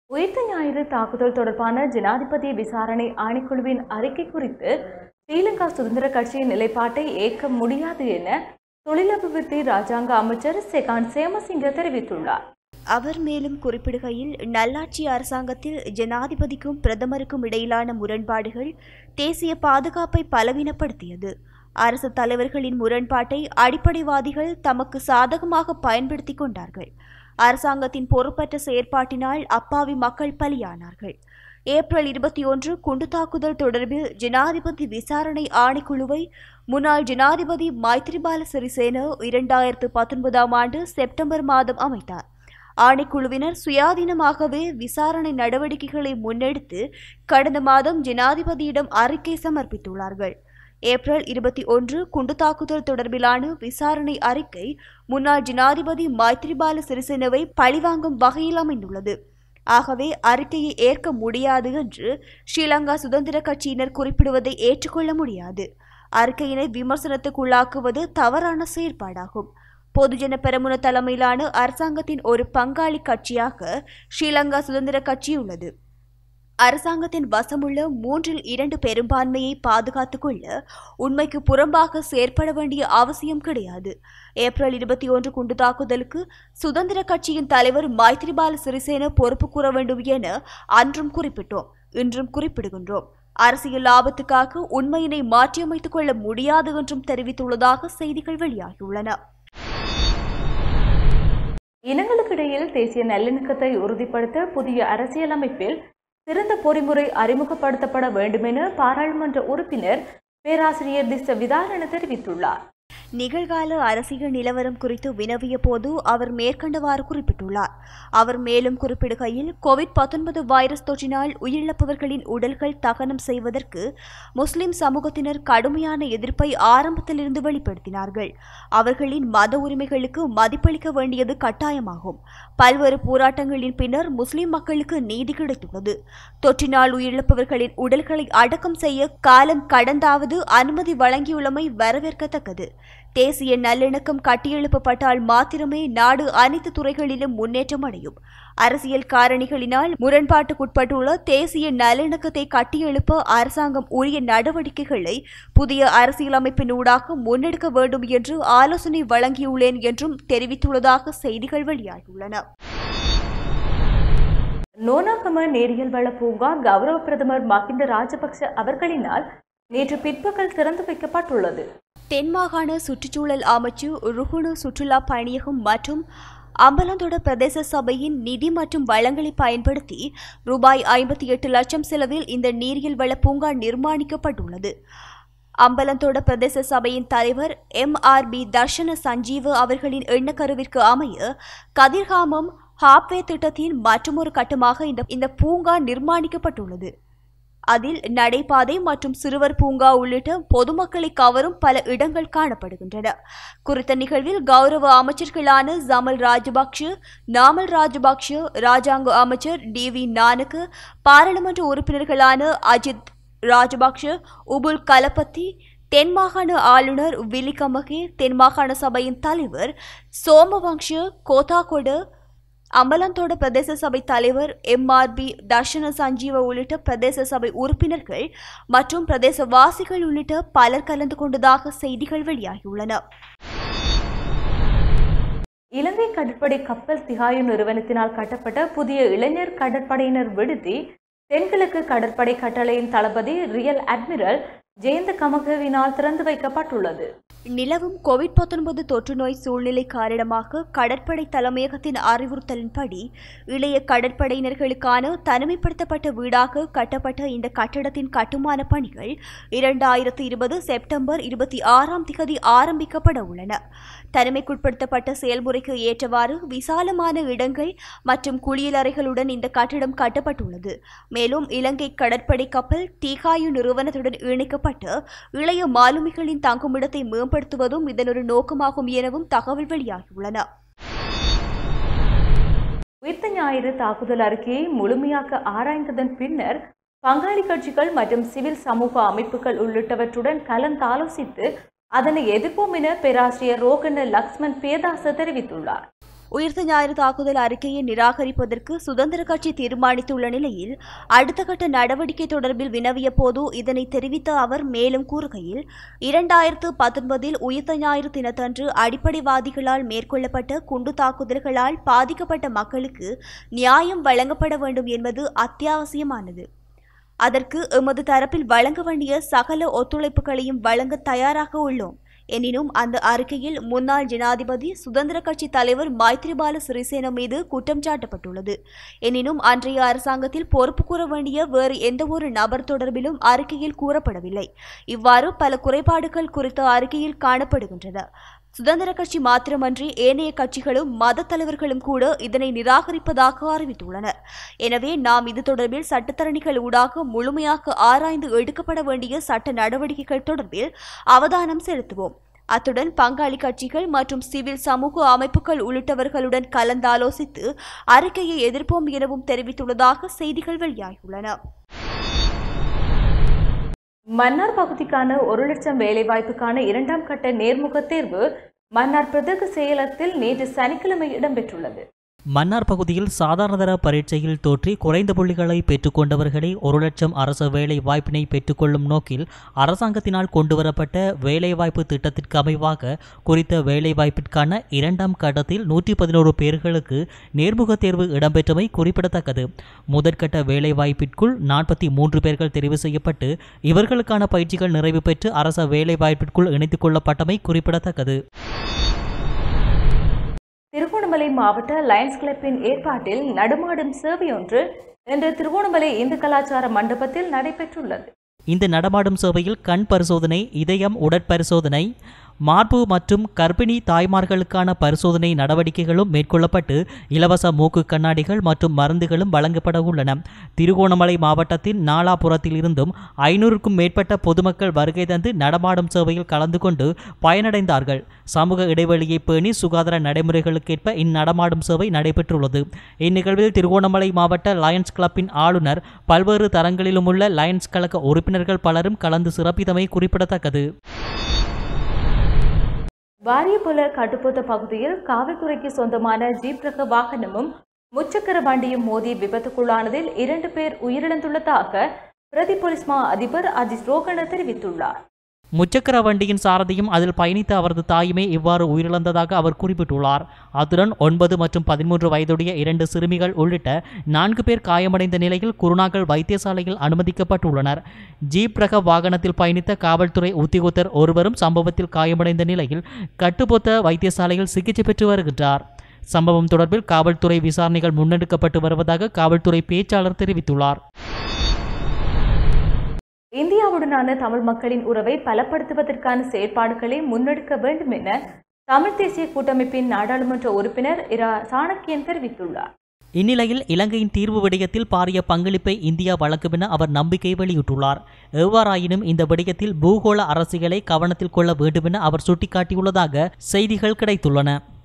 உயிர்த்த ஞாயிறு தாக்குதல் தொடர்பான ஜனாதிபதி விசாரணை ஆணைக்குழுவின் அறிக்கை குறித்து ஸ்ரீலங்கா சுதந்திர கட்சியின் நிலைப்பாட்டை ஏற்க முடியாது என தொழிலபிவிருத்தி ராஜாங்க அமைச்சர் செகான் சேமசிங்க தெரிவித்துள்ளார் அவர் மேலும் குறிப்பிடுகையில் நல்லாட்சி அரசாங்கத்தில் ஜனாதிபதிக்கும் பிரதமருக்கும் இடையிலான முரண்பாடுகள் தேசிய பாதுகாப்பை பலவீனப்படுத்தியது அரசு தலைவர்களின் முரண்பாட்டை அடிப்படைவாதிகள் தமக்கு சாதகமாக பயன்படுத்தி கொண்டார்கள் அரசாங்கத்தின் பொறுப்பற்ற செயற்பாட்டினால் அப்பாவி மக்கள் பலியானார்கள் ஏப்ரல் இருபத்தி ஒன்று குண்டு தாக்குதல் தொடர்பில் ஜனாதிபதி விசாரணை ஆணைக்குழுவை முன்னாள் ஜனாதிபதி மைத்ரிபால சிறிசேன இரண்டாயிரத்து பத்தொன்பதாம் ஆண்டு செப்டம்பர் மாதம் அமைத்தார் ஆணைக்குழுவினர் சுயாதீனமாகவே விசாரணை நடவடிக்கைகளை முன்னெடுத்து கடந்த மாதம் ஜனாதிபதியிடம் அறிக்கை சமர்ப்பித்துள்ளார்கள் ஏப்ரல் இருபத்தி ஒன்று குண்டு தாக்குதல் தொடர்பிலான விசாரணை அறிக்கை முன்னாள் ஜனாதிபதி மைத்ரிபால சிறிசேனவை பழிவாங்கும் வகையில் அமைந்துள்ளது ஆகவே அறிக்கையை ஏற்க முடியாது என்று ஸ்ரீலங்கா சுதந்திர கட்சியினர் குறிப்பிடுவதை ஏற்றுக்கொள்ள முடியாது அறிக்கையினை விமர்சனத்துக்குள்ளாக்குவது தவறான செயற்பாடாகும் பொதுஜன பெரமுன தலைமையிலான அரசாங்கத்தின் ஒரு பங்காளி கட்சியாக ஸ்ரீலங்கா சுதந்திர கட்சி உள்ளது அரசாங்கத்தின் வசமுள்ள மூன்றில் இரண்டு பெரும்பான்மையை பாதுகாத்துக் கொள்ள உண்மைக்கு புறம்பாக செயற்பட வேண்டிய அவசியம் கிடையாது ஏப்ரல் இருபத்தி ஒன்று குண்டு தாக்குதலுக்கு சுதந்திர கட்சியின் தலைவர் மைத்ரிபால சிறிசேன பொறுப்பு கூற வேண்டும் என அன்றும் குறிப்பிட்டோம் இன்றும் குறிப்பிடுகின்றோம் அரசியல் லாபத்துக்காக உண்மையினை மாற்றியமைத்துக் கொள்ள முடியாது என்றும் தெரிவித்துள்ளதாக செய்திகள் வெளியாகியுள்ளன இனங்களுக்கிடையில் தேசிய நல்லிணக்கத்தை உறுதிப்படுத்த புதிய அரசியலமைப்பில் சிறந்த பொறிமுறை அறிமுகப்படுத்தப்பட வேண்டுமென பாராளுமன்ற உறுப்பினர் பேராசிரியர் திஸ்ஸ விதாரண தெரிவித்துள்ளார் நிகழ்கால அரசியல் நிலவரம் குறித்து வினவிய போது அவர் மேற்கண்டவாறு குறிப்பிட்டுள்ளார் அவர் மேலும் குறிப்பிடுகையில் கோவிட் பத்தொன்பது வைரஸ் தொற்றினால் உயிரிழப்பவர்களின் உடல்கள் தகனம் செய்வதற்கு முஸ்லிம் சமூகத்தினர் கடுமையான எதிர்ப்பை ஆரம்பத்திலிருந்து வெளிப்படுத்தினார்கள் அவர்களின் மத உரிமைகளுக்கு மதிப்பளிக்க வேண்டியது கட்டாயமாகும் பல்வேறு போராட்டங்களின் பின்னர் முஸ்லிம் மக்களுக்கு நீதி கிடைத்துள்ளது தொற்றினால் உயிரிழப்பவர்களின் உடல்களை அடக்கம் செய்ய காலம் கடந்தாவது அனுமதி வழங்கியுள்ளமை வரவேற்கத்தக்கது தேசிய நல்லிணக்கம் கட்டியெழுப்பப்பட்டால் மாத்திரமே நாடு அனைத்து துறைகளிலும் முன்னேற்றம் அடையும் அரசியல் காரணிகளினால் முரண்பாட்டுக்குட்பட்டுள்ள தேசிய நல்லிணக்கத்தை கட்டியெழுப்ப அரசாங்கம் உரிய நடவடிக்கைகளை புதிய அரசியலமைப்பினூடாக முன்னெடுக்க வேண்டும் என்று ஆலோசனை வழங்கியுள்ளேன் என்றும் தெரிவித்துள்ளதாக செய்திகள் வெளியாகியுள்ளன நோனாகம நேரியல் வள பூங்கா கௌரவ பிரதமர் மஹிந்த ராஜபக்ஷ அவர்களினால் நேற்று பிற்பகல் திறந்து வைக்கப்பட்டுள்ளது தென்மாகாண சுற்றுச்சூழல் அமைச்சு ருகுணு சுற்றுலா பயணியகம் மற்றும் அம்பலந்தோட பிரதேச சபையின் நிதி மற்றும் வளங்களை பயன்படுத்தி ரூபாய் ஐம்பத்தி எட்டு லட்சம் செலவில் இந்த நீரியல் வள பூங்கா நிர்மாணிக்கப்பட்டுள்ளது அம்பலந்தோட பிரதேச சபையின் தலைவர் M R P Darshana Sanjeeva அவர்களின் எண்ணக்கருவிற்கு அமைய கதிர்காமம் ஹாப்வே திட்டத்தின் மற்றொரு கட்டமாக இந்த இந்த பூங்கா நிர்மாணிக்கப்பட்டுள்ளது அதில் நடைபாதை மற்றும் சிறுவர் பூங்கா உள்ளிட்ட பொதுமக்களை கவரும் பல இடங்கள் காணப்படுகின்றன குறித்த நிகழ்வில் கௌரவ அமைச்சர்களான ஜமல் ராஜபக்ஷ நாமல் ராஜபக்ஷ ராஜாங்க அமைச்சர் டி வி நானக்கு பாராளுமன்ற உறுப்பினர்களான அஜித் ராஜபக்ஷ உபுல் கலபத்தி தென்மாகாண ஆளுநர் வில்லிகமகே தென்மாகாண சபையின் தலைவர் சோமவங்ஷ கோதாகொட அம்பலந்தோட பிரதேச சபை தலைவர் எம்ஆர்பி தர்ஷன சஞ்சீவ உள்ளிட்ட பிரதேச சபை உறுப்பினர்கள் மற்றும் பிரதேசவாசிகள் உள்ளிட்ட பலர் கலந்து கொண்டதாக செய்திகள் வெளியாகியுள்ளன இலங்கை கடற்படை கப்பல் திகாயு நிறுவனத்தினால் கட்டப்பட்ட புதிய இளைஞர் கடற்படையினர் விடுதி தென்கிழக்கு கடற்படை கட்டளையின் தளபதி ரியல் அட்மிரல் ஜெயந்த கமகவினால் திறந்து வைக்கப்பட்டுள்ளது நிலவும் கோவிட் பத்தொன்பது தொற்று நோய் சூழ்நிலை காரணமாக கடற்படை தலைமையகத்தின் அறிவுறுத்தலின்படி இளைய கடற்படையினர்களுக்கான தனிமைப்படுத்தப்பட்ட வீடாக கட்டப்பட்ட இந்த கட்டடத்தின் கட்டுமான பணிகள் இரண்டாயிரத்தி இருபது செப்டம்பர் இருபத்தி ஆறாம் திகதி ஆரம்பிக்கப்பட உள்ளன தனிமைக்குட்படுத்தப்பட்ட செயல்முறைக்கு ஏற்றவாறு விசாலமான இடங்கள் மற்றும் குளியலறைகளுடன் இந்த கட்டடம் கட்டப்பட்டுள்ளது மேலும் இலங்கை கடற்படை கப்பல் தீகாயு நிறுவனத்துடன் இணைக்கப்பட்ட இளைய மாலுமிகளின் தங்குமிடத்தை மேம்படுத்துவதும் இதனொரு நோக்கமாகும் எனவும் தகவல் வெளியாகியுள்ளன உயிர்த்த ஞாயிறு தாக்குதல் அறிக்கையை முழுமையாக ஆராய்ந்ததன் பின்னர் பங்காளி கட்சிகள் மற்றும் சிவில் சமூக அமைப்புகள் உள்ளிட்டவற்றுடன் கலந்தாலோசித்து அதனை எதிர்ப்போம் என பேராசிரியர் ரோகண்ண லக்ஷ்மன் பேதாச தெரிவித்துள்ளார் உயிர்த்த ஞாயிறு தாக்குதல் அறிக்கையை நிராகரிப்பதற்கு சுதந்திர கட்சி தீர்மானித்துள்ள நிலையில் அடுத்த கட்ட நடவடிக்கை தொடர்பில் வினவிய போது இதனை தெரிவித்த அவர் மேலும் கூறுகையில் இரண்டாயிரத்து பத்தொன்பதில் உயிர்த்த ஞாயிறு தினத்தன்று அடிப்படைவாதிகளால் மேற்கொள்ளப்பட்ட குண்டு தாக்குதல்களால் பாதிக்கப்பட்ட மக்களுக்கு நியாயம் வழங்கப்பட வேண்டும் என்பது அத்தியாவசியமானது அதற்கு எமது தரப்பில் வழங்க வேண்டிய சகல ஒத்துழைப்புகளையும் வழங்க தயாராக உள்ளோம் எனினும் அந்த அறிக்கையில் முன்னாள் ஜனாதிபதி சுதந்திர கட்சி தலைவர் மைத்ரிபால சிறிசேன மீது குற்றம் சாட்டப்பட்டுள்ளது எனினும் அன்றைய அரசாங்கத்தில் பொறுப்பு கூற வேண்டிய வேறு எந்தவொரு நபர் தொடர்பிலும் அறிக்கையில் கூறப்படவில்லை இவ்வாறு பல குறைபாடுகள் குறித்த அறிக்கையில் காணப்படுகின்றன சுதந்திர கட்சி மாத்திரமன்றி ஏனைய கட்சிகளும் மத தலைவர்களும் கூட இதனை நிராகரிப்பதாக அறிவித்துள்ளனர் எனவே நாம் இது தொடர்பில் சட்டத்தரணிகள் ஊடாக முழுமையாக ஆராய்ந்து எடுக்கப்பட வேண்டிய சட்ட நடவடிக்கைகள் தொடர்பில் அவதானம் செலுத்துவோம் அத்துடன் பங்காளி கட்சிகள் மற்றும் சிவில் சமூக அமைப்புகள் உள்ளிட்டவர்களுடன் கலந்தாலோசித்து அறிக்கையை எதிர்ப்போம் எனவும் தெரிவித்துள்ளதாக செய்திகள் வெளியாகியுள்ளன மன்னார் பகுதிக்கான ஒரு லட்சம் வேலைவாய்ப்புக்கான இரண்டாம் கட்ட நேர்முக தேர்வு மன்னார் பிரதேச செயலகத்தில் நேற்று சனிக்கிழமை இடம்பெற்றுள்ளது மன்னார் பகுதியில் சாதாரணதர பரீட்சையில் தோற்றி குறைந்த புள்ளிகளை பெற்றுக்கொண்டவர்களே ஒரு லட்சம் அரசு வேலை வாய்ப்பினை பெற்றுக்கொள்ளும் நோக்கில் அரசாங்கத்தினால் கொண்டுவரப்பட்ட வேலைவாய்ப்பு திட்டத்திற்கு அமைவாக குறித்த வேலைவாய்ப்பிற்கான இரண்டாம் கட்டத்தில் நூற்றி பதினோரு பேர்களுக்கு நேர்முக தேர்வு இடம்பெற்றமை குறிப்பிடத்தக்கது முதற்கட்ட வேலைவாய்ப்பிற்குள் நாற்பத்தி மூன்று பேர்கள் தெரிவு செய்யப்பட்டு இவர்களுக்கான பயிற்சிகள் நிறைவு பெற்று அரச வேலைவாய்ப்பிற்குள் இணைத்துக் கொள்ளப்பட்டமை குறிப்பிடத்தக்கது திருகோணமலை மாவட்ட லயன்ஸ் கிளப்பின் ஏற்பாட்டில் நடமாடும் சேவையொன்று இன்று திருகோணமலை இந்து கலாச்சார மண்டபத்தில் நடைபெற்றுள்ளது இந்த நடமாடும் சேவையில் கண் பரிசோதனை இதயம் உடற்பரிசோதனை மார்பு மற்றும் கர்ப்பிணி தாய்மார்களுக்கான பரிசோதனை நடவடிக்கைகளும் மேற்கொள்ளப்பட்டு இலவச மூக்கு கண்ணாடிகள் மற்றும் மருந்துகளும் வழங்கப்பட உள்ளன திருகோணமலை மாவட்டத்தின் நாலாபுரத்தில் இருந்தும் ஐநூறுக்கும் மேற்பட்ட பொதுமக்கள் வருகை தந்து நடமாடும் சேவையில் கலந்து கொண்டு பயனடைந்தார்கள் சமூக இடைவெளியை பேணி சுகாதார நடைமுறைகளுக்கேற்ப இந்நடமாடும் சேவை நடைபெற்றுள்ளது இந்நிகழ்வில் திருகோணமலை மாவட்ட லயன்ஸ் கிளப்பின் ஆளுநர் பல்வேறு தரங்களிலும் உள்ள லயன்ஸ் கழக உறுப்பினர்கள் பலரும் கலந்து சிறப்பித்தமை குறிப்பிடத்தக்கது வாரியபுல கட்டுப்பொத்த பகுதியில் காவல்துறைக்கு சொந்தமான ஜீப் ரக வாகனமும் முச்சக்கர வண்டியும் மோதி விபத்துக்குள்ளானதில் இரண்டு பேர் உயிரிழந்துள்ளதாக பிரதி போலீஸ் மா அதிபர் அஜித் ரோகண தெரிவித்துள்ளார் முச்சக்கர வண்டியின் சாரதியும் அதில் பயணித்த அவரது தாயுமே இவ்வாறு உயிரிழந்ததாக அவர் குறிப்பிட்டுள்ளார் அத்துடன் ஒன்பது மற்றும் பதிமூன்று வயதுடைய இரண்டு சிறுமிகள் உள்ளிட்ட நான்கு பேர் காயமடைந்த நிலையில் குருணாகல் வைத்தியசாலையில் அனுமதிக்கப்பட்டுள்ளனர் ஜீப் ரக வாகனத்தில் பயணித்த காவல்துறை உத்தியோகத்தர் ஒருவரும் சம்பவத்தில் காயமடைந்த நிலையில் கட்டுப்பொத்த வைத்தியசாலையில் சிகிச்சை பெற்று வருகின்றார் சம்பவம் தொடர்பில் காவல்துறை விசாரணைகள் முன்னெடுக்கப்பட்டு வருவதாக காவல்துறை பேச்சாளர் தெரிவித்துள்ளார் இந்தியாவுடனான தமிழ் மக்களின் உறவை பலப்படுத்துவதற்கான செயற்பாடுகளை முன்னெடுக்க வேண்டும் என தமிழ் தேசிய கூட்டமைப்பின் நாடாளுமன்ற உறுப்பினர் இரா சாணக்கியன் தெரிவித்துள்ளார் இந்நிலையில் இலங்கையின் தீர்வு விடயத்தில் பாரிய பங்களிப்பை இந்தியா வழங்கும் என அவர் நம்பிக்கை வெளியிட்டுள்ளார் எவ்வாறாயினும் இந்த விடயத்தில் பூகோள அரசியலை கவனத்தில் கொள்ள வேண்டும் என அவர் சுட்டிக்காட்டியுள்ளதாக செய்திகள் கிடைத்துள்ளன